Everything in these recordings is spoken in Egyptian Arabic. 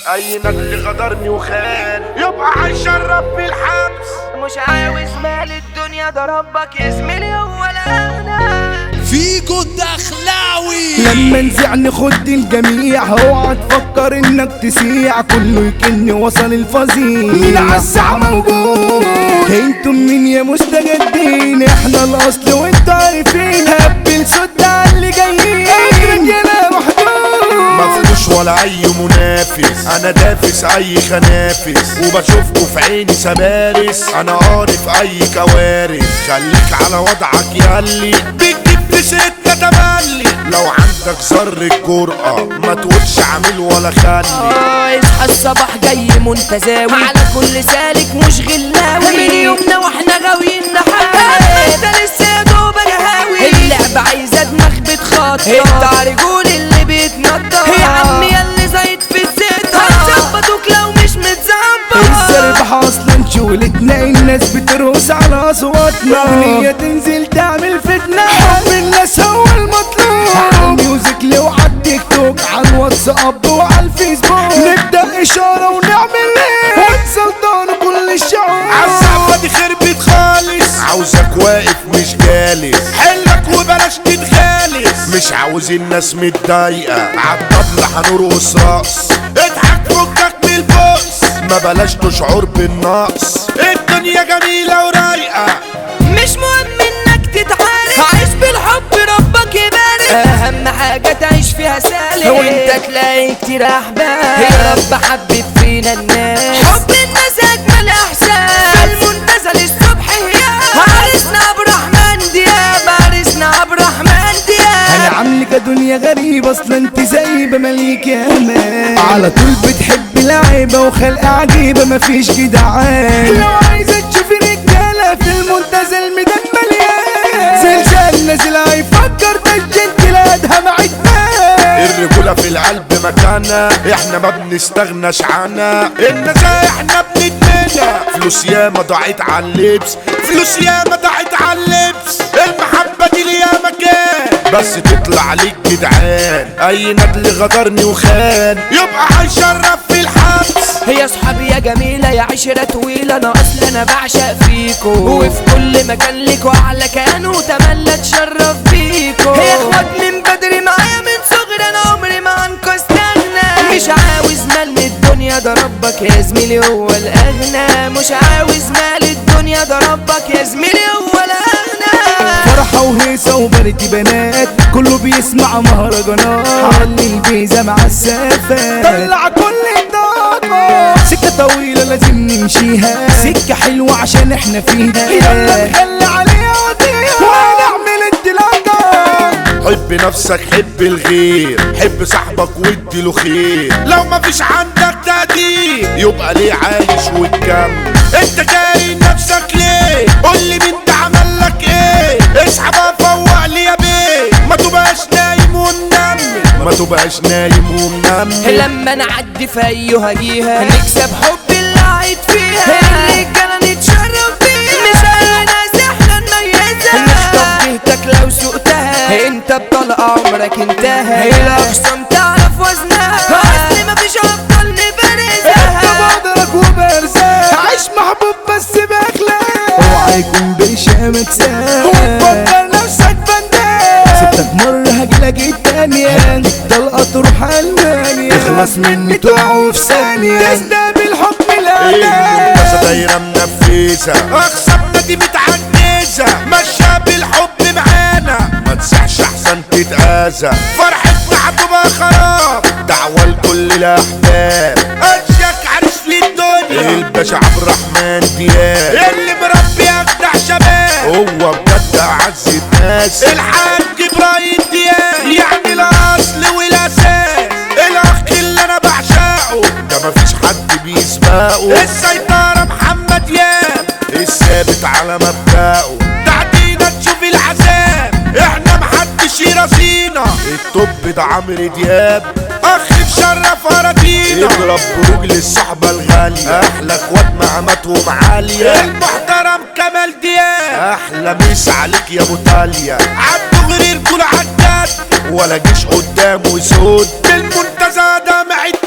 اي نجل غدرني وخان يبقى هيشرب في الحبس مش عاوز مال الدنيا ده ربك يا زميلي هو الاغنى فيجو الدخلاوي لما نزع نخد الجميع اوعى تفكر انك تسيع كله يكن وصل الفظيع مين عالساعة موجود انتم مين يا مستجدين احنا الاصل وانتوا عارفين هبل سد على اللي جايين رجالة محدود مفروش ولا اي منافس انا دافس اي خنافس وبشوفكوا في عيني سبارس انا عارف اي كوارث خليك على وضعك ياللي بتجيب في سكة تملي لو عندك ذرة جرأة ما تقولش عامل ولا خلي آه، اصحى الصباح جاي منتزاوي على كل سالك مش غلاوي من يومنا واحنا غاويين نحاول انت لسه يا دوبك هاوي اللعبة عايزة دماغ بتخطط انت رجول اللي بيتنطط يا عم ياللي زايد في الزيت هتظبطوك لو مش متظبط الزربح اصلا شغلتنا الناس بترقص على اصواتنا اغنية تنزل تعمل فتنة حب الناس هو المطلوب على الميوزك لو على التيك توك على الواتساب وعلى الفيسبوك نبدأ اشارة ونعمل ليه ونسلطن كل الشعوب عالزعفة دي خربت خالص عاوزك واقف مش جالس حلك وبلاش تتغالس مش عاوز الناس متضايقة عالطبل هنرقص رقص اضحك فكك من البؤس ما بلاش تشعر بالنقص الدنيا جميلة ورايقة مش مهم انك تتعارك عيش بالحب ربك يبارك اهم حاجة تعيش فيها سالك وانت تلاقي كتير احباب يا رب حبب فينا الناس حب الناس اجمل احساس المنتزه للصبح هيام عرسنا عبد الرحمن دياب عرسنا عبد الرحمن انا دياب عاملك دنيا غريبة اصلا انت زيبة مليك يا امان على طول بتحب لعيبة وخلق عجيبة مفيش جدعان لو عايزة تشوفي رجالة في المنتزه الميدان مليان زلزال نازل هيفكر تشجنت لادها معدان الرجولة في القلب مكانها احنا ما بنستغناش عنها النزاهة احنا بندمنها فلوس ياما ضاعت على اللبس فلوس ياما ضاعت على اللبس المحبة دي ليها مكان بس تطلع ليك جدعان اي ندل غدرني وخان يبقى هيشرف في الحبس هي اصحابي يا جميلة يا عشرة طويلة انا اصلا انا بعشق فيكو وفي كل مكان ليكو اعلى كان وتملى اتشرف بيكو هي اخوات من بدري معايا من صغري انا عمري ما عنكو استنى مش عاوز مال من الدنيا ده ربك يا زميلي هو الاغنى مش عاوز مال الدنيا ده ربك يا زميلي هو الاغنى فرحة وهيصة وبنتي بنات كله بيسمع مهرجانات علي البيزة مع السفات طلع كل الطاقة سكة طويلة لازم نمشيها سكة حلوة عشان احنا فيها يلا نخلي عليها وديها ونعمل انطلاقة حب نفسك حب الغير حب صاحبك وادي له خير لو مفيش عندك تقدير يبقى ليه عايش وتكمل انت جاي نفسك ليه قول لي مين ده عمل لك ايه اسحب فوق لي يا بيه ما تبقاش نايم ومنمل ما تبقاش نايم ومنمل لما نعدي في ايها جيها نكسب حب اللي قاعد فيها الرجاله نتشرف بيها مش ناس احنا نميزها نخطف جهتك لو سقتها انت بطلقة عمرك انتهى الاقسام تعرف وزنها اصل مفيش افضل نبرزها انت بقدرك وبرزاق عيش محبوب بس باخلاق اوعى يكون بشامك ساق وتفكر نفسك فندق سبتك مرة هجيلك التانية طلقة تروح المانيا تخلص مني تقع في ثانية تسدى بالحكم الأعلى المنتزه دايرة منفذة أخصامنا دي متعجزة ماشية بالحب معانا ما تسحش أحسن تتأذى فرحتنا هتبقى خراب دعوة لكل الأحباب أشيك عريس للدنيا الباشا عبد الرحمن دياب اللي مربي أجدع شباب هو بجد أعز الناس الحاج إبراهيم دياب يعني الأصل والأساس الأخ اللي أنا بعشقه ده مفيش حد بيسبقه السيطرة محمد ياب الثابت على مبدأه تعدينا تشوف العذاب احنا محدش يراسينا الطب ده عمرو دياب اخ بشرف اراضينا اضرب بروج للصحبة الغالية احلى اخوات مقاماتهم عالية المحترم كمال دياب احلى ميس عليك يا ابو تاليا عبده غرير كل عداد ولا جيش قدامه يسود بالمنتزه ده معد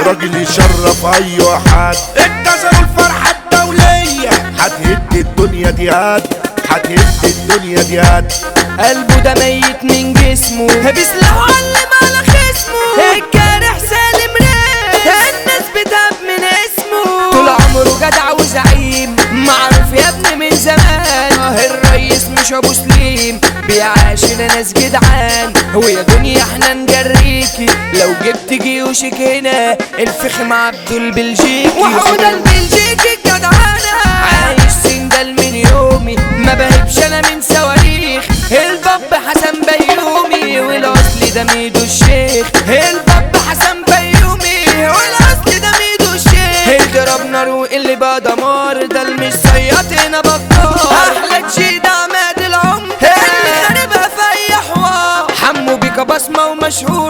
راجل يشرف اي حد انتظروا الفرحة الدولية هتهد الدنيا دي هد هتهد الدنيا دي هد قلبه ده ميت من جسمه بيسلعوا علم على خصمه الجارح سالم ريس الناس بتهاب من اسمه طول عمره جدع وزعيم معروف يا ابني من زمان الريس مش ابو سليم بيعاشر ناس جدعان ويا دنيا احنا نجريكي لو جبت جيوشك هنا الفخم عبده البلجيكي وحوده البلجيكي الجدعانة عايش سنجل من يومي ما بهبش انا من صواريخ الباب حسن بيومي والاصل ده ميدو الشيخ الباب حسن بيومي والاصل ده ميدو الشيخ اضرب نار واللي بقى دمار ده المش صياد هنا بطال احلى جيد عماد العمر اللي خاربها في اي حوار حمو بيكا بصمه ومشهور